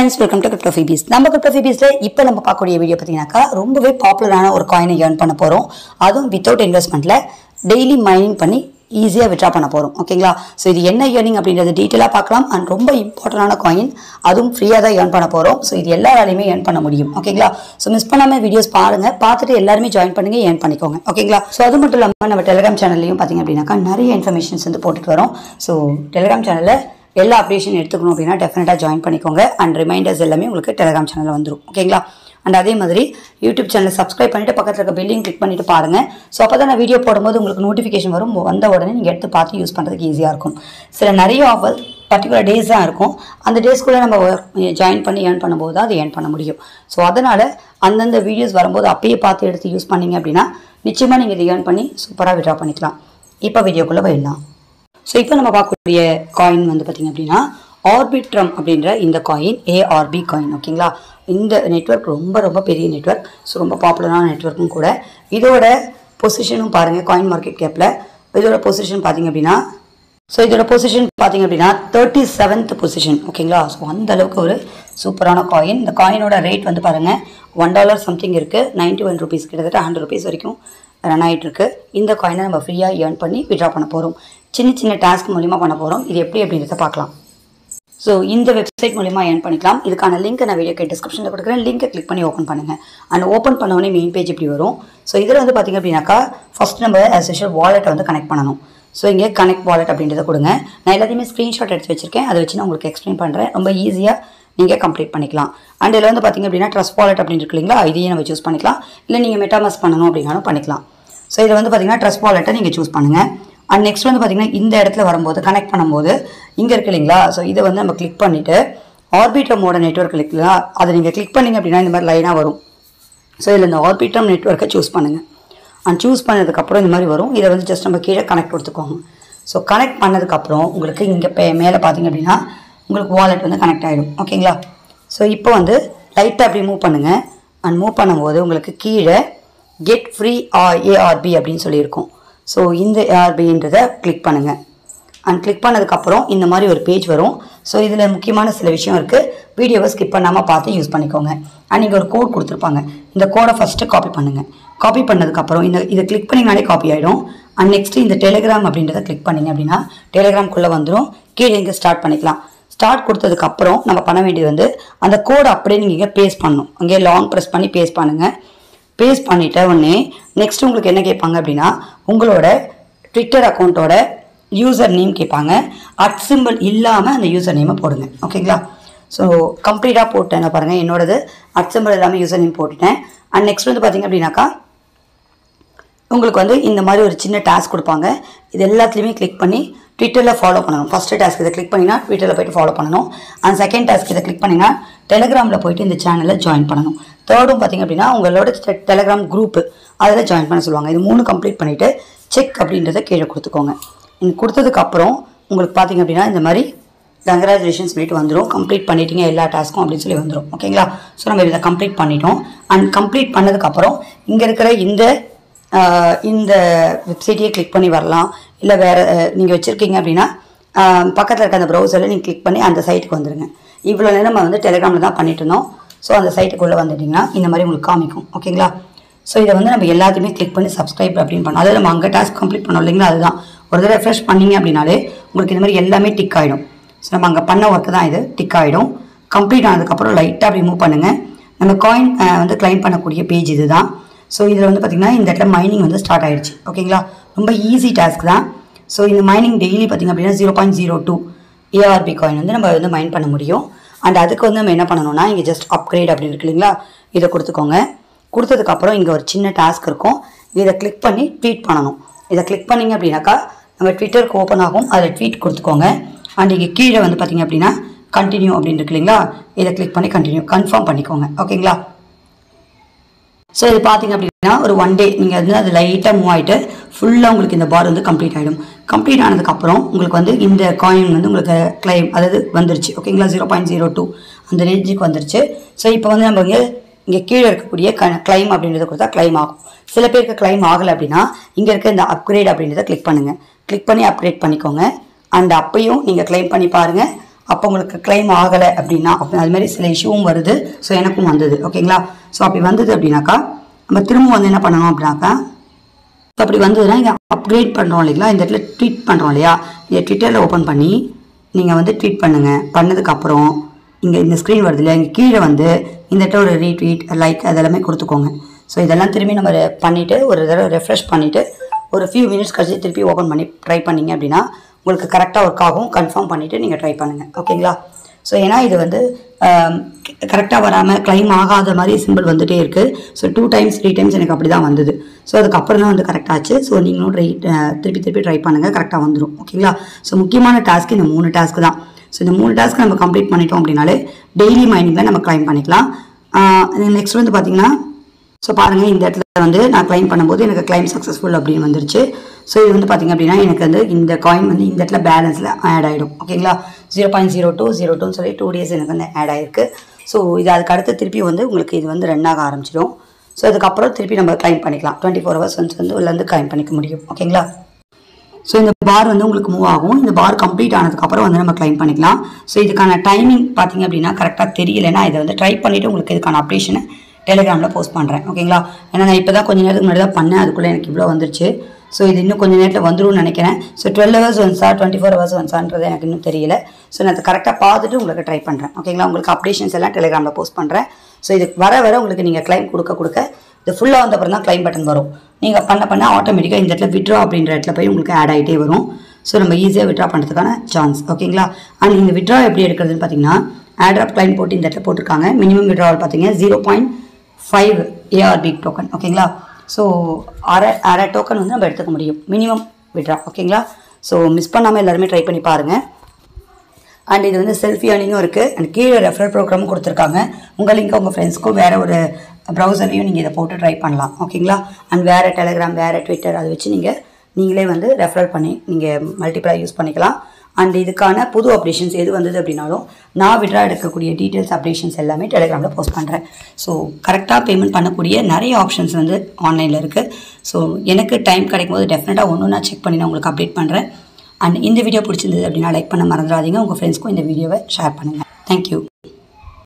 friends welcome to crypto freebies நம்ம crypto ஃபீபீஸில் இப்போ நம்ம பார்க்கக்கூடிய வீடியோ பார்த்தீங்கன்னாக்கா ரொம்பவே பாப்புலரான ஒரு காயினை ஏர்ன் பண்ண போகிறோம் அதுவும் வித்தவுட் இன்வெஸ்ட்மெண்ட்டில் டெய்லி மைனிங் பண்ணி ஈஸியாக விட்ரா பண்ண போகிறோம் ஓகேங்களா ஸோ இது என்ன ஏர்னிங் அப்படின்றது டீட்டெயிலாக பார்க்கலாம் அண்ட் ரொம்ப இம்பார்ட்டண்டான காயின் அதுவும் ஃப்ரீயாக தான் ஏர்ன் பண்ண போகிறோம் ஸோ இது எல்லாராலையுமே ஏர்ன் பண்ண முடியும் ஓகேங்களா ஸோ மிஸ் பண்ணாமல் வீடியோஸ் பாருங்கள் பார்த்துட்டு எல்லாருமே ஜாயின் பண்ணுங்க ஏர்ன் பண்ணிக்கோங்க ஓகேங்களா ஸோ அது மட்டும் இல்லாமல் நம்ம டெலிகிராம் சேனல்லையும் பார்த்தீங்க அப்படின்னாக்கா நிறைய இன்ஃபர்மேஷன்ஸ் வந்து போட்டுட்டு வரோம் ஸோ டெலிகிராம் சேனலில் எல்லா அப்டேஷன் எடுத்துக்கணும் அப்படின்னா டெஃபினட்டாக ஜாயின் பண்ணிக்கோங்க அண்ட் ரிமைண்டர்ஸ் எல்லாமே உங்களுக்கு டெலிகிராம் சேனலில் வந்துடும் ஓகேங்களா அண்ட் அதே மாதிரி யூடியூப் சேனலை சப்ஸ்கிரைப் பண்ணிட்டு பக்கத்தில் இருக்க பில்லிங் கிளிக் பண்ணிட்டு பாருங்க ஸோ அப்போ தான் நான் வீடியோ போடும்போது உங்களுக்கு நோட்டிஃபிகேஷன் வரும் வந்த உடனே நீங்கள் எடுத்து பார்த்து யூஸ் பண்ணுறதுக்கு ஈஸியாக இருக்கும் சில நிறைய ஆஃபர் பர்டிகுலர் டேஸ் தான் இருக்கும் அந்த டேஸ்க்குள்ளே நம்ம ஜாயின் பண்ணி ஏர்ன் பண்ணும்போது தான் அது ஏர்ன் பண்ண முடியும் ஸோ அதனால் அந்தந்த வீடியோஸ் வரும்போது அப்பயே பார்த்து எடுத்து யூஸ் பண்ணீங்க அப்படின்னா நிச்சயமாக நீங்கள் இதை ஏர்ன் பண்ணி சூப்பராக விட்ரா பண்ணிக்கலாம் இப்போ வீடியோக்குள்ளே போயிடலாம் ஸோ இப்போ நம்ம பார்க்கக்கூடிய காயின் வந்து பார்த்திங்க அப்படின்னா ஆர்பிட்ரம் அப்படின்ற இந்த காயின் ஏஆர்பி காயின் ஓகேங்களா இந்த நெட்வொர்க் ரொம்ப ரொம்ப பெரிய நெட்வொர்க் ஸோ ரொம்ப பாப்புலரான நெட்வொர்க்கும் கூட இதோட பொசிஷனும் பாருங்கள் காயின் மார்க்கெட் கேப்பில் இதோட பொசிஷன் பார்த்தீங்க அப்படின்னா ஸோ இதோட பொசிஷன் பார்த்தீங்க அப்படின்னா தேர்ட்டி செவன்த் பொசிஷன் ஓகேங்களா ஸோ அந்த அளவுக்கு ஒரு சூப்பரான காயின் இந்த காயினோட ரேட் வந்து பாருங்கள் ஒன் டாலர் சம்திங் இருக்குது நைன்ட்டி ஒன் ருபீஸ் கிட்டத்தட்ட ஹண்ட்ரட் ருபீஸ் வரைக்கும் ரன் ஆகிட்டு இருக்கு இந்த காயினை நம்ம ஃப்ரீயாக ஏர்ன் பண்ணி விட்ரா பண்ண போகிறோம் சின்ன சின்ன டாஸ்க் மூலிமா பண்ண போகிறோம் இது எப்படி அப்படின்றத பார்க்கலாம் ஸோ இந்த வெப்சைட் மூலிமா ஏர்ன் பண்ணிக்கலாம் இதுக்கான லிங்க் நான் வீடியோக்கு டிஸ்கிரிப்ஷனில் கொடுக்குறேன் லிங்கை கிளிக் பண்ணி ஓப்பன் பண்ணுங்கள் அண்ட் ஓப்பன் பண்ணோடனே மெயின் பேஜ் இப்படி வரும் ஸோ இதில் வந்து பார்த்திங்க அப்படின்னாக்கா ஃபஸ்ட் நம்ம ஆஸ் யூஷுவல் வாலெட்டை வந்து கனெக்ட் பண்ணணும் ஸோ இங்கே கனெக்ட் வாலெட் அப்படின்றத கொடுங்க நான் எல்லாத்தையுமே ஸ்க்ரீன்ஷாட் எடுத்து வச்சிருக்கேன் அதை வச்சு நான் உங்களுக்கு எக்ஸ்பிளைன் பண்ணுறேன் ரொம்ப ஈஸியாக நீங்கள் கம்ப்ளீட் பண்ணிக்கலாம் அண்ட் இதில் வந்து பார்த்திங்க அப்படின்னா ட்ரஸ்ட் வாலெட் அப்படின்னு இருக்கு இல்லைங்களா இதையும் நம்ம சூஸ் பண்ணிக்கலாம் இல்லை நீங்கள் மெட்டாமஸ் பண்ணணும் அப்படின்னாலும் பண்ணிக்கலாம் ஸோ இதை வந்து பார்த்திங்கன்னா ட்ரஸ்ட் வாலெட்டை நீங்கள் சூஸ் பண்ணுங்கள் அண்ட் நெக்ஸ்ட் வந்து பார்த்திங்கன்னா இந்த இடத்துல வரும்போது கனெக்ட் பண்ணும்போது இங்கே இருக்கு இல்லைங்களா ஸோ இதை வந்து நம்ம கிளிக் பண்ணிவிட்டு ஆர்பிட்ரமோட நெட்ஒர்க் இல்லைங்களா அதை நீங்கள் கிளிக் பண்ணிங்க அப்படின்னா இந்த மாதிரி லைனாக வரும் ஸோ இதில் இந்த ஆர்பிட்ரம் நெட்ஒர்க்கை சூஸ் பண்ணுங்கள் அண்ட் சூஸ் பண்ணதுக்கப்புறம் இந்த மாதிரி வரும் இதை வந்து ஜஸ்ட் நம்ம கீழே கனெக்ட் கொடுத்துக்கோங்க ஸோ கனெக்ட் பண்ணதுக்கப்புறம் உங்களுக்கு இங்கே பே மேலே பார்த்தீங்க அப்படின்னா உங்களுக்கு வாலெட் வந்து கனெக்ட் ஆகிடும் ஓகேங்களா ஸோ இப்போ வந்து லைட்டாக அப்படி மூவ் பண்ணுங்கள் அண்ட் மூவ் பண்ணும்போது உங்களுக்கு கீழே கெட் ஃப்ரீ ஏஆர்பி அப்படின்னு சொல்லியிருக்கோம் ஸோ இந்த ஏஆர்பின்றதை கிளிக் பண்ணுங்கள் அண்ட் கிளிக் பண்ணதுக்கப்புறம் இந்த மாதிரி ஒரு பேஜ் வரும் ஸோ இதில் முக்கியமான சில விஷயம் இருக்குது வீடியோவை ஸ்கிப் பண்ணாமல் பார்த்து யூஸ் பண்ணிக்கோங்க அண்ட் இங்கே ஒரு கோட் கொடுத்துருப்பாங்க இந்த கோடை ஃபஸ்ட்டு காப்பி பண்ணுங்கள் காப்பி பண்ணதுக்கப்புறம் இந்த இதை கிளிக் பண்ணிங்கனாலே காப்பி ஆகிடும் அண்ட் நெக்ஸ்ட்டு இந்த டெலிகிராம் அப்படின்றத கிளிக் பண்ணிங்க அப்படின்னா டெலிகிராம்குள்ளே வந்துடும் கீழே இங்கே ஸ்டார்ட் பண்ணிக்கலாம் ஸ்டார்ட் கொடுத்ததுக்கப்புறம் நம்ம பண்ண வேண்டியது வந்து அந்த கோடை அப்படியே நீங்கள் இங்கே பேஸ்ட் பண்ணணும் அங்கே லாங் ப்ரெஸ் பண்ணி பேஸ்ட் பண்ணுங்கள் பேஸ்ட் பண்ணிட்ட உடனே நெக்ஸ்ட் உங்களுக்கு என்ன கேட்பாங்க அப்படின்னா உங்களோட ட்விட்டர் அக்கௌண்ட்டோட யூசர் நேம் கேட்பாங்க அட் சிம்பிள் இல்லாமல் அந்த யூசர் நேமை போடுங்க ஓகேங்களா ஸோ கம்ப்ளீட்டாக போட்டேன் நான் பாருங்கள் என்னோடது அட் சிம்பிள் இல்லாமல் யூசர் நேம் போட்டுட்டேன் அண்ட் நெக்ஸ்ட் வந்து பார்த்தீங்க அப்படின்னாக்கா உங்களுக்கு வந்து இந்த மாதிரி ஒரு சின்ன டாஸ்க் கொடுப்பாங்க இது எல்லாத்துலேயுமே கிளிக் பண்ணி ட்விட்டரில் ஃபாலோ பண்ணணும் ஃபஸ்ட்டு டாஸ்க் இதை கிளிக் பண்ணிங்கன்னா ட்விட்டரில் போயிட்டு ஃபாலோ பண்ணணும் அண்ட் செகண்ட் டாஸ்க் இதை கிளிக் பண்ணிங்கன்னா டெலிகிராமில் போயிட்டு இந்த சேனலில் ஜாயின் பண்ணணும் தேர்டும் பார்த்தீங்க அப்படின்னா உங்களோட டெலிகிராம் குரூப்பு அதில் ஜாயின் பண்ண சொல்லுவாங்க இது மூணு கம்ப்ளீட் பண்ணிவிட்டு செக் அப்படின்றத கீழே கொடுத்துக்கோங்க இது கொடுத்ததுக்கப்புறம் உங்களுக்கு பார்த்தீங்க அப்படின்னா இந்த மாதிரி கங்க்ராச்சுலேஷன் சொல்லிட்டு வந்துடும் கம்ப்ளீட் பண்ணிட்டீங்க எல்லா டாஸ்க்கும் அப்படின்னு சொல்லி வந்துடும் ஓகேங்களா ஸோ நம்ம இதை கம்ப்ளீட் பண்ணிட்டோம் அண்ட் கம்ப்ளீட் பண்ணதுக்கப்புறம் இங்கே இருக்கிற இந்த ஆஹ், இந்த வெப்சைட்டையே கிளிக் பண்ணி வரலாம் இல்லை வேறு நீங்கள் வச்சுருக்கீங்க அப்படின்னா பக்கத்தில் இருக்க அந்த ப்ரௌசரில் நீங்கள் கிளிக் பண்ணி அந்த சைட்டுக்கு வந்துடுங்க இவ்வளோ நேரம் நம்ம வந்து டெலிகிராமில் தான் பண்ணிட்டு இருந்தோம் ஸோ அந்த சைட்டுக்குள்ளே வந்துட்டிங்கன்னா இந்த மாதிரி உங்களுக்கு காமிக்கும் ஓகேங்களா ஸோ இதை வந்து நம்ம எல்லாத்தையுமே கிளிக் பண்ணி சப்ஸ்கிரைப் அப்படின்னு பண்ணோம் அதாவது நம்ம அங்கே டாஸ்க் கம்ப்ளீட் பண்ணோம் இல்லைங்களா அதுதான் ஒரு தடவை ரெஃப்ரெஷ் பண்ணீங்க அப்படின்னாலே உங்களுக்கு இந்த மாதிரி எல்லாமே டிக் ஆகிடும் ஸோ நம்ம அங்கே பண்ண ஒர்க்கு தான் இது டிக் ஆகிடும் கம்ப்ளீட் ஆனதுக்கப்புறம் லைட்டாக அப்படி மூவ் பண்ணுங்கள் நம்ம காயின் வந்து கிளைம் பண்ணக்கூடிய பேஜ் இது தான் ஸோ இதில் வந்து பார்த்திங்கன்னா இந்த இடத்துல மைனிங் வந்து ஸ்டார்ட் ஆயிடுச்சு ஓகேங்களா ரொம்ப ஈஸி டாஸ்க் தான் ஸோ இந்த மைனிங் டெய்லி பார்த்திங்க அப்படின்னா zero point zero two ARB coin வந்து நம்ம வந்து மைன் பண்ண முடியும் அண்ட் அதுக்கு வந்து நம்ம என்ன பண்ணணும்னா இங்கே ஜஸ்ட் அப்கிரேட் அப்படின்னு இருக்கு இல்லைங்களா இதை கொடுத்துக்கோங்க கொடுத்ததுக்கப்புறம் இங்கே ஒரு சின்ன டாஸ்க் இருக்கும் இதை கிளிக் பண்ணி ட்வீட் பண்ணணும் இதை கிளிக் பண்ணிங்க அப்படின்னாக்கா நம்ம ட்விட்டருக்கு ஓப்பன் ஆகும் அதில் ட்வீட் கொடுத்துக்கோங்க அண்ட் இங்கே கீழே வந்து பார்த்தீங்க அப்படின்னா கண்டினியூ அப்படின்னு இருக்கு இல்லைங்களா இதை கிளிக் பண்ணி கண்டினியூ கன்ஃபார்ம் பண்ணிக்கோங்க ஓகேங்களா ஸோ இது பார்த்தீங்க அப்படின்னா ஒரு ஒன் டே நீங்கள் வந்து அது லைட்டாக மூவ் ஆகிட்டு ஃபுல்லாக உங்களுக்கு இந்த பார் வந்து கம்ப்ளீட் ஆகிடும் கம்ப்ளீட் ஆனதுக்கப்புறம் உங்களுக்கு வந்து இந்த காயின் வந்து உங்களுக்கு கிளைம் அதாவது வந்துருச்சு ஓகேங்களா ஜீரோ பாயிண்ட் ஜீரோ டூ அந்த ரேஞ்சுக்கு வந்துருச்சு ஸோ இப்போ வந்து நம்ம இங்கே இங்கே கீழே இருக்கக்கூடிய க கிளைம் அப்படின்றத கொடுத்தா கிளைம் ஆகும் சில பேருக்கு கிளைம் ஆகலை அப்படின்னா இங்கே இருக்க இந்த அப்கிரேட் அப்படின்றத கிளிக் பண்ணுங்கள் கிளிக் பண்ணி அப்கிரேட் பண்ணிக்கோங்க அண்ட் அப்பையும் நீங்கள் கிளைம் பண்ணி பாருங்கள் அப்போ உங்களுக்கு கிளைம் ஆகலை அப்படின்னா அப்போ அது மாதிரி சில இஷ்யூவும் வருது ஸோ எனக்கும் வந்தது ஓகேங்களா ஸோ அப்படி வந்தது அப்படின்னாக்கா நம்ம திரும்ப வந்து என்ன பண்ணணும் அப்படின்னாக்கா ஸோ அப்படி வந்ததுன்னா இங்கே அப்கிரேட் பண்ணுறோம் இல்லைங்களா இந்த இடத்துல ட்வீட் பண்ணுறோம் இல்லையா இதை ட்விட்டரில் ஓப்பன் பண்ணி நீங்கள் வந்து ட்வீட் பண்ணுங்கள் பண்ணதுக்கப்புறம் இங்கே இந்த ஸ்க்ரீன் வருது இல்லையா இங்கே கீழே வந்து இந்த இடத்துல ஒரு ரீட்வீட் லைக் அதெல்லாமே கொடுத்துக்கோங்க ஸோ இதெல்லாம் திரும்பி நம்ம பண்ணிவிட்டு ஒரு தடவை ரெஃப்ரெஷ் பண்ணிவிட்டு ஒரு ஃபியூ மினிட்ஸ் கழிச்சு திருப்பி ஓப்பன் பண்ணி ட்ரை பண்ணீங்க அப்படின்னா உங்களுக்கு கரெக்டாக ஒர்க் ஆகும் கன்ஃபார்ம் பண்ணிவிட்டு நீங்கள் ட்ரை பண்ணுங்கள் ஓகேங்களா ஸோ ஏன்னா இது வந்து கரெக்டாக வராமல் கிளைம் ஆகாத மாதிரி சிம்பிள் வந்துட்டே இருக்குது so two times three times எனக்கு அப்படி தான் வந்தது ஸோ அதுக்கப்புறம் தான் வந்து கரெக்ட் ஆச்சு ஸோ நீங்களும் ட்ரை திருப்பி திருப்பி ட்ரை பண்ணுங்கள் கரெக்டாக வந்துடும் ஓகேங்களா ஸோ முக்கியமான டாஸ்க் இந்த மூணு டாஸ்க் தான் ஸோ இந்த மூணு டாஸ்க் நம்ம கம்ப்ளீட் பண்ணிட்டோம் அப்படின்னாலே டெய்லி மைனிங்கில் நம்ம கிளைம் பண்ணிக்கலாம் நெக்ஸ்ட் வந்து பார்த்தீங்கன்னா ஸோ பாருங்கள் இந்த இடத்துல வந்து நான் கிளைம் பண்ணும்போது எனக்கு கிளைம் சக்ஸஸ்ஃபுல் அப்படின்னு வந்துருச்சு ஸோ இது வந்து பார்த்தீங்க அப்படின்னா எனக்கு வந்து இந்த காயின் வந்து இந்த இடத்துல பேலன்ஸில் ஆட் ஆகிடும் ஓகேங்களா zero point zero two zero டூன்னு சொல்லி டூ டேஸ் எனக்கு வந்து ஆட் ஆயிருக்கு ஸோ இது அதுக்கு அடுத்து திருப்பி வந்து உங்களுக்கு இது வந்து ரன் ஆக ஆரம்பிச்சிடும் ஸோ அதுக்கப்புறம் திருப்பி நம்ம கிளைம் பண்ணிக்கலாம் டுவெண்ட்டி ஃபோர் ஹவர்ஸ் ஒன்ஸ் வந்து உள்ள வந்து கிளைம் பண்ணிக்க முடியும் ஓகேங்களா ஸோ இந்த பார் வந்து உங்களுக்கு மூவ் ஆகும் இந்த பார் கம்ப்ளீட் ஆனதுக்கப்புறம் வந்து நம்ம கிளைம் பண்ணிக்கலாம் ஸோ இதுக்கான டைமிங் பார்த்தீங்க அப்படின்னா கரெக்டாக தெரியலைன்னா இதை வந்து ட்ரை பண்ணிவிட்டு உங்களுக்கு இதுக்கான அப்டேஷனை டெலிகிராமில் போஸ்ட் பண்ணுறேன் ஓகேங்களா ஏன்னா நான் இப்போ தான் கொஞ்சம் நேரத்துக்கு முன்னாடி தான் பண்ணேன் அதுக்குள்ளே எனக்கு இவ்வளோ வந்துருச்சு ஸோ இது இன்னும் கொஞ்சம் நேரத்தில் வந்துரும்னு நினைக்கிறேன் ஸோ டுவெல் ஹவர்ஸ் ஒன்ஸா டுவெண்ட்டி ஃபோர் ஹவர்ஸ் ஒன்ஸான்றது எனக்கு இன்னும் தெரியல ஸோ நான் அதை கரெக்டாக பார்த்துட்டு உங்களுக்கு ட்ரை பண்ணுறேன் ஓகேங்களா உங்களுக்கு அப்டேஷன்ஸ் எல்லாம் டெலிகிராமில் போஸ்ட் பண்ணுறேன் ஸோ இது வர வர உங்களுக்கு நீங்கள் கிளைம் கொடுக்க கொடுக்க இது ஃபுல்லாக வந்த அப்புறம் தான் கிளைம் பட்டன் வரும் நீங்கள் பண்ண பண்ண ஆட்டோமேட்டிக்காக இந்த இடத்துல விட்ரா அப்படின்ற இடத்துல போய் உங்களுக்கு ஆட் ஆகிட்டே வரும் ஸோ நம்ம ஈஸியாக விட்ரா பண்ணுறதுக்கான சான்ஸ் ஓகேங்களா அண்ட் இந்த விட்ரா எப்படி எடுக்கிறதுன்னு பார்த்தீங்கன்னா ஆட் ஆப் கிளைம் போட்டு இந்த இடத்துல போட்டிருக்காங்க மினிமம் விட்ராவல் பார்த்தீங்கன்னா zero point five ARB token ஓகேங்களா ஸோ அரை அரை டோக்கன் வந்து நம்ம எடுத்துக்க முடியும் மினிமம் விட்ரா ஓகேங்களா ஸோ மிஸ் பண்ணாமல் எல்லாருமே ட்ரை பண்ணி பாருங்கள் அண்ட் இது வந்து செல்ஃபி ஏர்னிங்கும் இருக்குது அண்ட் கீழே ரெஃபரல் ப்ரோக்ராமும் கொடுத்துருக்காங்க உங்கள் லிங்க் உங்கள் ஃப்ரெண்ட்ஸ்க்கும் வேறு ஒரு ப்ரௌசர்லையும் நீங்கள் இதை போட்டு ட்ரை பண்ணலாம் ஓகேங்களா அண்ட் வேறு டெலிகிராம் வேறு ட்விட்டர் அதை வச்சு நீங்கள் நீங்களே வந்து ரெஃபரல் பண்ணி நீங்கள் மல்டிப்ளாக யூஸ் பண்ணிக்கலாம் அண்ட் இதுக்கான புது அப்டேஷன்ஸ் எது வந்தது அப்படின்னாலும் நான் விட்ரா எடுக்கக்கூடிய டீட்டெயில்ஸ் அப்டேஷன்ஸ் எல்லாமே டெலிகிராமில் போஸ்ட் பண்ணுறேன் ஸோ கரெக்டாக பேமெண்ட் பண்ணக்கூடிய நிறைய ஆப்ஷன்ஸ் வந்து ஆன்லைனில் இருக்குது ஸோ எனக்கு டைம் கிடைக்கும் போது டெஃபினட்டாக ஒன்று நான் செக் பண்ணி நான் உங்களுக்கு அப்டேட் பண்ணுறேன் அண்ட் இந்த வீடியோ பிடிச்சிருந்தது அப்படின்னா லைக் பண்ண மறந்துடாதீங்க உங்கள் ஃப்ரெண்ட்ஸ்க்கும் இந்த வீடியோவை ஷேர் பண்ணுங்கள் தேங்க்யூ